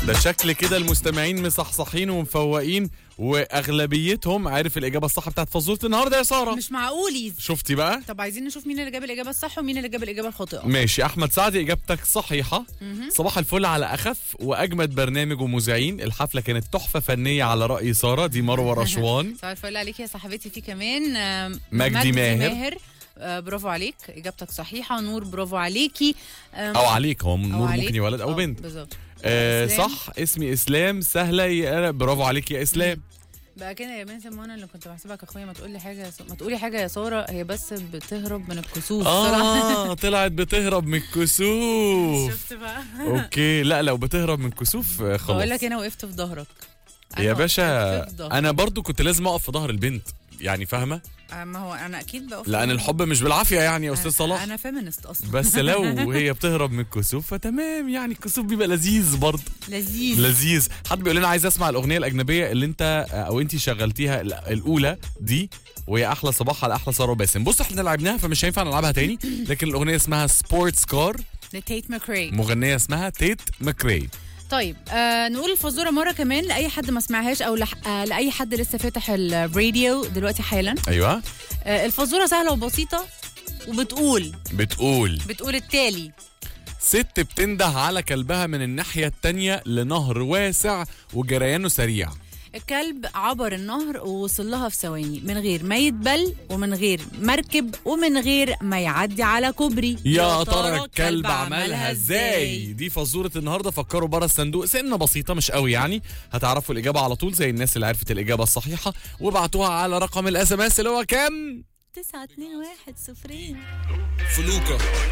ده شكل كده المستمعين مصحصحين ومفوقين واغلبيتهم عارف الاجابه الصح بتاعت فزوره النهارده يا ساره مش معقول شفتي بقى طب عايزين نشوف مين اللي جاب الاجابه الصح ومين اللي جاب الاجابه الخاطئه ماشي احمد سعد اجابتك صحيحه صباح الفل على اخف واجمد برنامج ومذيعين الحفله كانت تحفه فنيه على راي ساره دي مروه رشوان صباح الفل عليك يا صاحبتي في كمان آم، مجدي ماهر. ماهر آه، برافو عليك اجابتك صحيحه نور برافو عليكي آم، او عليك هو نور عليك. ممكن يولد او آه، بنت بالظبط آه إسلام. صح اسمي اسلام سهله يا برافو عليك يا اسلام بقى كده يا بنت منى اللي كنت بحسبك اخويا ما تقول لي حاجه يا س- ما تقولي حاجه يا ساره هي بس بتهرب من الكسوف اه طلعت بتهرب من الكسوف شفت بقى اوكي لا لو بتهرب من كسوف آه، خلاص بقول لك انا وقفت في ظهرك أنا يا وقفت باشا في ظهرك. انا برضو كنت لازم اقف في ظهر البنت يعني فاهمه آه، ما هو انا اكيد بقف لان في- الحب مش بالعافيه يعني يا استاذ أنا- صلاح انا فيمينست اصلا بس لو هي بتهرب من الكسوف فتمام يعني الكسوف بيبقى لذيذ برضه لذيذ لذيذ حد بيقول لنا عايز اسمع الاغنيه الاجنبيه اللي انت او انت شغلتيها ال- الاولى دي وهي احلى صباح على احلى ساره وباسم بص احنا لعبناها فمش هينفع نلعبها تاني لكن الاغنيه اسمها سبورتس كار لتيت ماكري مغنيه اسمها تيت ماكري طيب آه نقول الفزوره مره كمان لاي حد ما سمعهاش او لح... آه لاي حد لسه فاتح الراديو دلوقتي حالا ايوه آه الفزوره سهله وبسيطه وبتقول بتقول بتقول التالي ست بتنده على كلبها من الناحيه التانيه لنهر واسع وجريانه سريع الكلب عبر النهر ووصل لها في ثواني من غير ما يتبل ومن غير مركب ومن غير ما يعدي على كوبري يا ترى الكلب عملها ازاي دي فزوره النهارده فكروا بره الصندوق سنه بسيطه مش قوي يعني هتعرفوا الاجابه على طول زي الناس اللي عرفت الاجابه الصحيحه وابعتوها على رقم الاس ام اس اللي هو كام 9 2 1 0 فلوكة